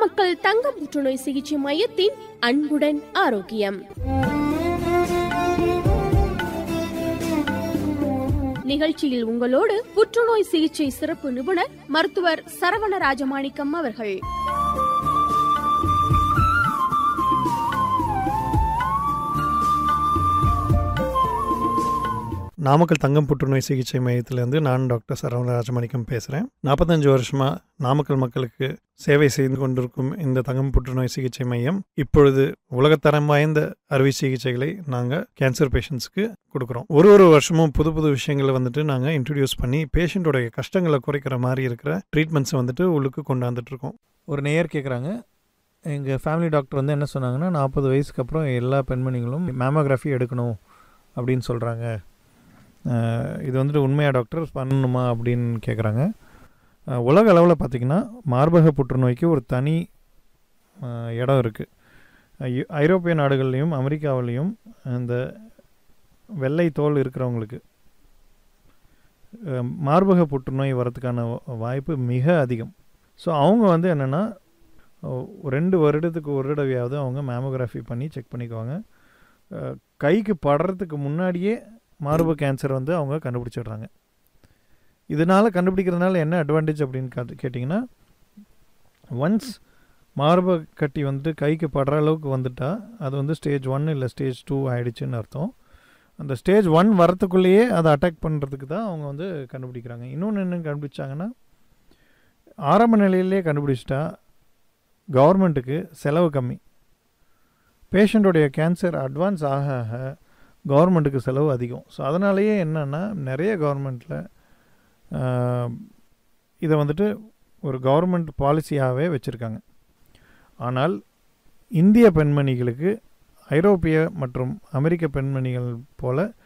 நாமக்கல் தங்கம் புற்றுநோய் சிகிச்சை மையத்தின் அன்புடன் ஆரோக்கியம் நிகழ்ச்சியில் உங்களோடு புற்றுநோய் சிகிச்சை சிறப்பு நிபுணர் மருத்துவர் சரவண ராஜமாணிக்கம் அவர்கள் நாமக்கல் தங்கம் புற்றுநோய் சிகிச்சை மையத்திலேருந்து நான் டாக்டர் சரவண ராஜமாணிக்கம் பேசுகிறேன் நாற்பத்தஞ்சு வருஷமாக நாமக்கல் மக்களுக்கு சேவை செய்து கொண்டிருக்கும் இந்த தங்கம் புற்றுநோய் சிகிச்சை மையம் இப்பொழுது உலகத்தரம் வாய்ந்த அறுவை சிகிச்சைகளை நாங்கள் கேன்சர் பேஷண்ட்ஸ்க்கு கொடுக்குறோம் ஒரு ஒரு வருஷமும் புது புது விஷயங்களை வந்துட்டு நாங்கள் இன்ட்ரடியூஸ் பண்ணி பேஷண்ட்டோடைய கஷ்டங்களை குறைக்கிற மாதிரி இருக்கிற ட்ரீட்மெண்ட்ஸை வந்துட்டு உள்ளுக்கு கொண்டாந்துட்டு இருக்கோம் ஒரு நேயர் கேட்குறாங்க எங்கள் ஃபேமிலி டாக்டர் வந்து என்ன சொன்னாங்கன்னா நாற்பது வயசுக்கு அப்புறம் எல்லா பெண்மணிகளும் மேமோகிராஃபி எடுக்கணும் அப்படின்னு சொல்கிறாங்க இது வந்துட்டு உண்மையாக டாக்டர் பண்ணணுமா அப்படின்னு கேட்குறாங்க அஹ், உலக அளவில் பார்த்திங்கன்னா மார்பக புற்றுநோய்க்கு ஒரு தனி அஹ், இடம் இருக்குது ஐரோப்பிய நாடுகள்லேயும் அமெரிக்காவிலையும் இந்த வெள்ளை தோல் இருக்கிறவங்களுக்கு அஹ், மார்பக புற்றுநோய் வரதுக்கான வா- வாய்ப்பு மிக அதிகம் ஸோ அவங்க வந்து என்னென்னா ரெண்டு வருடத்துக்கு ஒரு தடவையாவது அவங்க மேமோகிராஃபி பண்ணி செக் பண்ணிக்குவாங்க அஹ், கைக்கு படுறதுக்கு முன்னாடியே மார்பு கேன்சர் வந்து அவங்க கண்டுபிடிச்சிடுறாங்க இதனால் கண்டுபிடிக்கிறதுனால என்ன அட்வான்டேஜ் அப்படின்னு காத்து கேட்டிங்கன்னா ஒன்ஸ் மார்பு கட்டி வந்துட்டு கைக்கு படுற அளவுக்கு வந்துட்டா அது வந்து ஸ்டேஜ் ஒன் இல்லை ஸ்டேஜ் டூ ஆயிடுச்சுன்னு அர்த்தம் அந்த ஸ்டேஜ் ஒன் வரத்துக்குள்ளேயே அதை அட்டாக் பண்ணுறதுக்கு தான் அவங்க வந்து கண்டுபிடிக்கிறாங்க இன்னொன்று என்ன கண்டுபிடிச்சாங்கன்னா ஆரம்ப நிலையிலே கண்டுபிடிச்சிட்டா கவர்மெண்ட்டுக்கு செலவு கம்மி பேஷண்ட்டோடைய கேன்சர் அட்வான்ஸ் ஆக ஆக கவர்மெண்ட்டுக்கு செலவு அதிகம் ஸோ அதனாலேயே என்னென்னா நிறைய கவர்மெண்ட்டில் இதை வந்துட்டு ஒரு கவர்மெண்ட் பாலிசியாகவே வச்சுருக்காங்க ஆனால் இந்திய பெண்மணிகளுக்கு ஐரோப்பிய மற்றும் அமெரிக்க பெண்மணிகள் போல